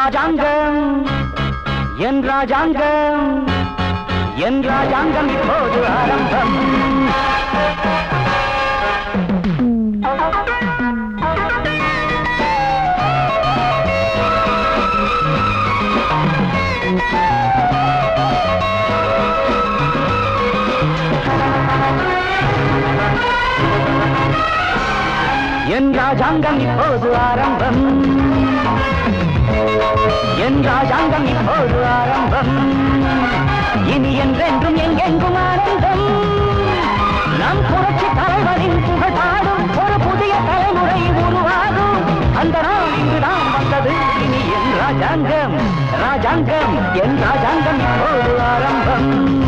ராஜாங்கம் என் ராஜாங்கம் என் ராஜாங்கம் இப்போது ஆரம்பம் என் ராஜாங்கம் இப்போது ஆரம்பம் என் ராஜாங்கம் இப்போது ஆரம்பம் இனி என்றென்றும் எங்கெங்கும் ஆனந்தம் நம் புரட்சி தலைவரின் புகழாடும் ஒரு புதிய தலைமுறை உருவாகும் அந்த நாள் இங்குதான் வந்தது இனி என் ராஜாங்கம் ராஜாங்கம் என் ராஜாங்கம் இப்போது ஆரம்பம்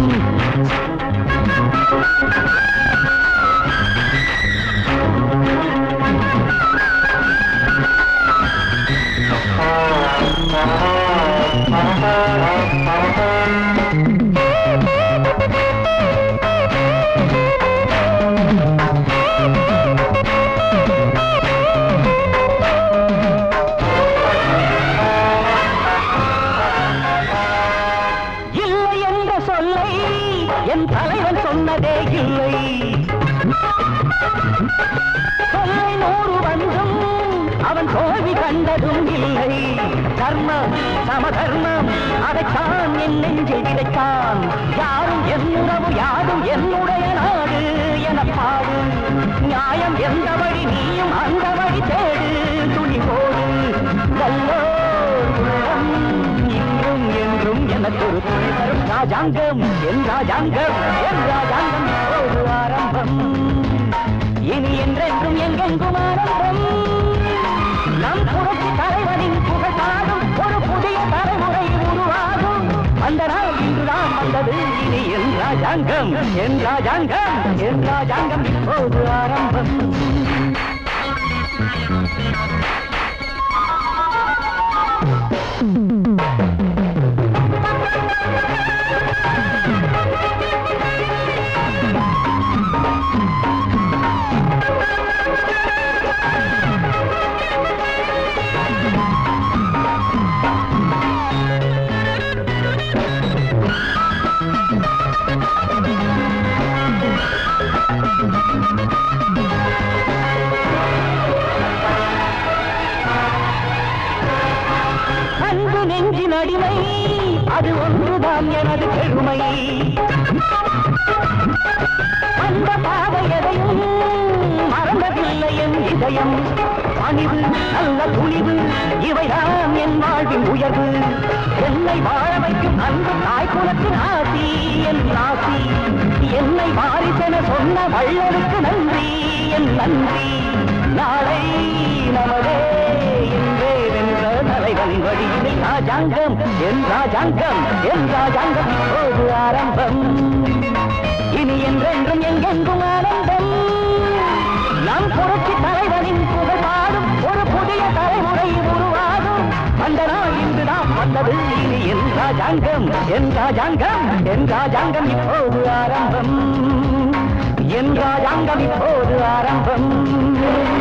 இல்லை என்ற சொல்லை என் தலைவன் சொன்னதே இல்லை சொல்லை நூறு வந்தும் அவன் தோல்வி கண்டதும் இல்லை தர்மம் சமதர்மம் அதைத்தான் என் நெஞ்சில் விதைத்தான் யாரும் என் உறவு யாரும் என்னுடைய நாடு என பாடு நியாயம் எந்த வழி நீயும் அந்த வழி தேடு துணி போடு நல்லோர் உள்ளம் இன்றும் என்றும் எனக்கு ஒரு துணை தரும் ராஜாங்கம் என் ராஜாங்கம் என் ராஜாங்கம் இப்போது ஆரம்பம் இனி என்றென்றும் எங்கெங்கும் ஆரம்பம் நம் புரட்சி தலைவனின் புகழ் பாடும் ஒரு புதிய தலைமுறை உருவாகும் அந்த நாள் இன்றுதான் வந்தது இனி என் ராஜாங்கம் என் ராஜாங்கம் என் ராஜாங்கம் இப்போது ஆரம்பம் அன்பு நெஞ்சின் அடிமை அது ஒன்றுதான் எனது பெருமை அந்த பாதை எதையும் மறந்ததில்லை என் இதயம் பணிவு நல்ல துணிவு இவைதான் என் வாழ்வின் உயர்வு என்னை வாழ வைக்கும் அன்பு தாய்க்குலத்தின் ஆசி என் ஆசி என்னை வாரிசென சொன்ன வள்ளலுக்கு நன்றி என் நன்றி நாளை நமதே என்றே வென்ற தலைவன் வழியில் ராஜாங்கம் என் ராஜாங்கம் என் ராஜாங்கம் இப்போது ஆரம்பம் இனி என்றென்றும் எங்கெங்கும் ஆனந்தம் நம் புரட்சி தலைவனின் புகழ் பாடும் ஒரு புதிய தலைமுறை உருவாகும் அந்த நாள் இன்றுதான் வந்தது இனி என் ராஜாங்கம் என் ராஜாங்கம் என் ராஜாங்கம் இப்போது ஆரம்பம் என் ராஜாங்கம் இப்போது ஆரம்பம்